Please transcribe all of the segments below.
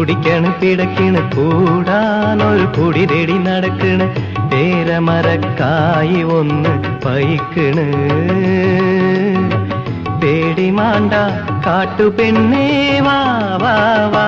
തുടിക്കണ് പിടക്കണ് കൂടാനൊരു കുടി തേടി നടക്കണ് പേരമരക്കായി ഒന്ന് പൈക്കണ് പേടി മാണ്ട കാട്ടുപെണ്ണേ വാ വാ വാ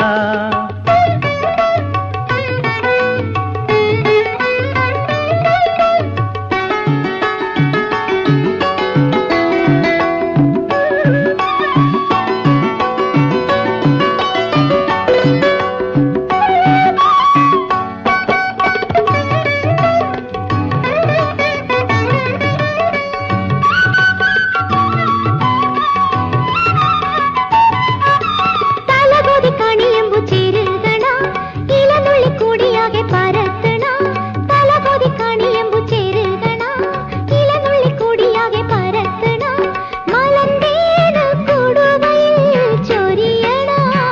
തലകൊതി കണിയമ്പു ചേരുകണ ഇലനുള്ളി കൂടിയാകെ പരത്തണ തലകൊതി കണിയമ്പു ചേരുകണ ഇലനുള്ളി കൂടിയാകെ പരത്തണ മലന്തേന കൊടുവയിൽ ചൊരിയണ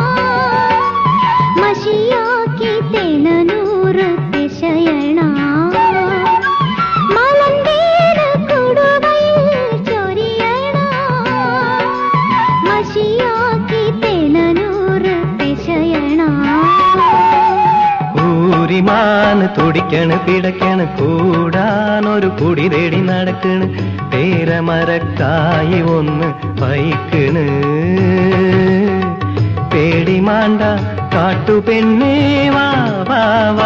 മഷിയാക്കി തെണനൂറ് പിശയണ മലന്തേന കൊടുവയിൽ ചൊരിയണ മഷിയാക്കി തെണനൂറ് പിശയണ ഊരിമാന് തുടിക്കണ് പിടക്കണ് കൂടാനൊരു കുടി തേടി നടക്കണ് പേരമരക്കായി ഒന്ന് പൈക്കണ് പേടി മാണ്ട കാട്ടുപെണ്ണേ വാ വാ വാ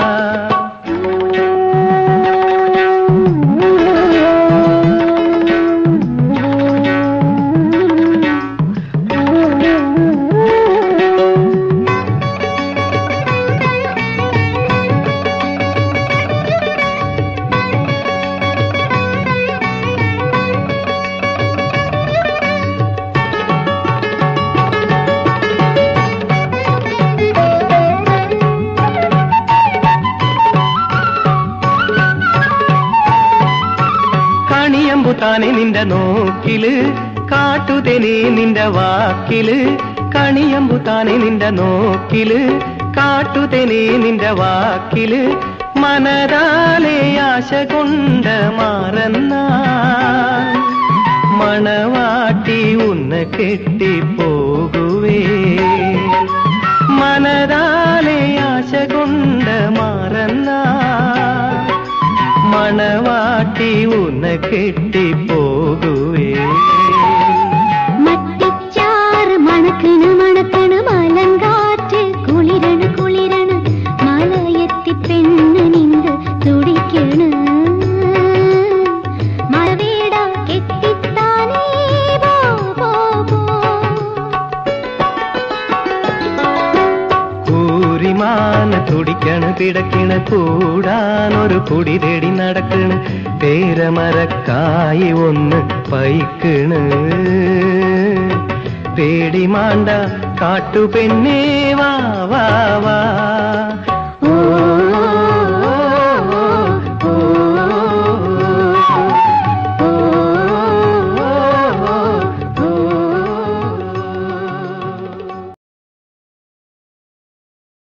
കണിയമ്പു താനെ നിന്റെ നോക്കില് കാട്ടുതെനെ നിന്റെ വാക്കില് കണിയമ്പു താനെ നിന്റെ നോക്കില് കാട്ടുതെനെ നിന്റെ വാക്കില് മനതാലെ ആശ കൊണ്ട് മാറന്ന മണവാട്ടി ഉന്ന കെട്ടി പോകുവേ മനതാലെ ആശ കൊണ്ട് മാറന്ന മണവാട്ടി ഉന്ന കെട്ടി പോകുവേ മട്ടിച്ചാറ് മണക്കണ് മണക്കണ് മലങ്കാറ്റ് കുളിരണ് കുളിരണ് മലയെത്തി പെണ്ണ് നിന്ത് തുടിക്കണ് മഴവേട കെട്ടിത്താനേ പോ പോ പോ കൂരിമാന തുടിക്കണ് പിടക്കണ് കൂടാനൊരു കുടി തേടി നടക്കണ് പേരമരക്കായി ഒന്ന് പൈക്കണ് പേടി മാണ്ട കാട്ടുപെണ്ണേ വാ വാ വാ